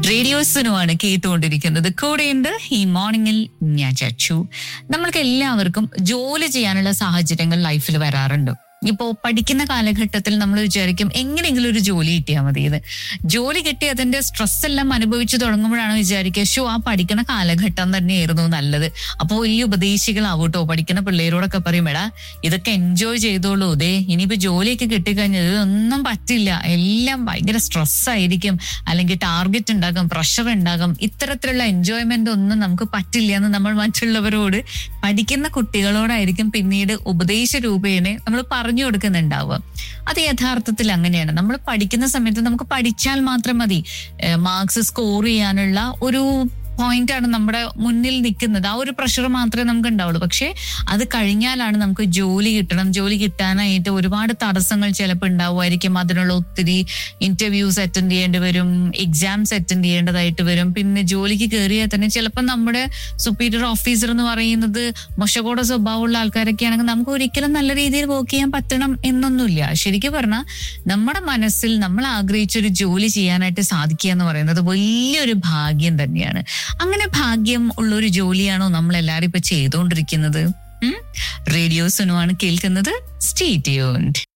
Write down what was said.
റേഡിയോസിനുമാണ് കേട്ടുകൊണ്ടിരിക്കുന്നത് കൂടെയുണ്ട് ഈ മോർണിംഗിൽ ഞാൻ ചച്ചു നമ്മൾക്ക് എല്ലാവർക്കും ജോലി ചെയ്യാനുള്ള സാഹചര്യങ്ങൾ ലൈഫിൽ വരാറുണ്ട് ഇപ്പോ പഠിക്കുന്ന കാലഘട്ടത്തിൽ നമ്മൾ വിചാരിക്കും എങ്ങനെയെങ്കിലും ഒരു ജോലി കിട്ടിയാൽ മതി ഇത് ജോലി കിട്ടി അതിന്റെ സ്ട്രെസ് എല്ലാം അനുഭവിച്ചു തുടങ്ങുമ്പോഴാണ് വിചാരിക്കുക ഷോ ആ പഠിക്കുന്ന കാലഘട്ടം തന്നെയായിരുന്നു നല്ലത് അപ്പോൾ വലിയ ഉപദേശികളാവൂട്ടോ പഠിക്കുന്ന പിള്ളേരോടൊക്കെ പറയും എടാ ഇതൊക്കെ എൻജോയ് ചെയ്തോളൂ ദേ ഇനിയിപ്പോ ജോലിയൊക്കെ കിട്ടിക്കഴിഞ്ഞാൽ ഇതൊന്നും പറ്റില്ല എല്ലാം ഭയങ്കര സ്ട്രെസ് ആയിരിക്കും അല്ലെങ്കിൽ ടാർഗറ്റ് ഉണ്ടാകും പ്രഷർ ഉണ്ടാകും ഇത്തരത്തിലുള്ള എൻജോയ്മെന്റ് ഒന്നും നമുക്ക് പറ്റില്ല എന്ന് നമ്മൾ മറ്റുള്ളവരോട് പഠിക്കുന്ന കുട്ടികളോടായിരിക്കും പിന്നീട് ഉപദേശ രൂപേണ നമ്മൾ പറഞ്ഞു കൊടുക്കുന്നുണ്ടാവുക അത് യഥാർത്ഥത്തിൽ അങ്ങനെയാണ് നമ്മൾ പഠിക്കുന്ന സമയത്ത് നമുക്ക് പഠിച്ചാൽ മാത്രം മതി മാർക്സ് സ്കോർ ചെയ്യാനുള്ള ഒരു പോയിന്റ് ആണ് നമ്മുടെ മുന്നിൽ നിൽക്കുന്നത് ആ ഒരു പ്രഷർ മാത്രമേ നമുക്ക് ഉണ്ടാവുള്ളൂ പക്ഷെ അത് കഴിഞ്ഞാലാണ് നമുക്ക് ജോലി കിട്ടണം ജോലി കിട്ടാനായിട്ട് ഒരുപാട് തടസ്സങ്ങൾ ചിലപ്പോൾ ഉണ്ടാവുമായിരിക്കും അതിനുള്ള ഒത്തിരി ഇന്റർവ്യൂസ് അറ്റൻഡ് ചെയ്യേണ്ടി വരും എക്സാംസ് അറ്റൻഡ് ചെയ്യേണ്ടതായിട്ട് വരും പിന്നെ ജോലിക്ക് കയറിയാൽ തന്നെ ചിലപ്പോൾ നമ്മുടെ സുപ്പീരിയർ ഓഫീസർ എന്ന് പറയുന്നത് മൊശകോട സ്വഭാവമുള്ള ആൾക്കാരൊക്കെ ആണെങ്കിൽ നമുക്ക് ഒരിക്കലും നല്ല രീതിയിൽ വർക്ക് ചെയ്യാൻ പറ്റണം എന്നൊന്നുമില്ല ശരിക്കും പറഞ്ഞാൽ നമ്മുടെ മനസ്സിൽ നമ്മൾ ആഗ്രഹിച്ചൊരു ജോലി ചെയ്യാനായിട്ട് സാധിക്കുക എന്ന് പറയുന്നത് വലിയൊരു ഭാഗ്യം തന്നെയാണ് അങ്ങനെ ഭാഗ്യം ഉള്ള ഒരു ജോലിയാണോ നമ്മൾ എല്ലാവരും ഇപ്പൊ ചെയ്തുകൊണ്ടിരിക്കുന്നത് റേഡിയോ സുനുവാണ് കേൾക്കുന്നത് സ്റ്റേ ട്യൂൺഡ്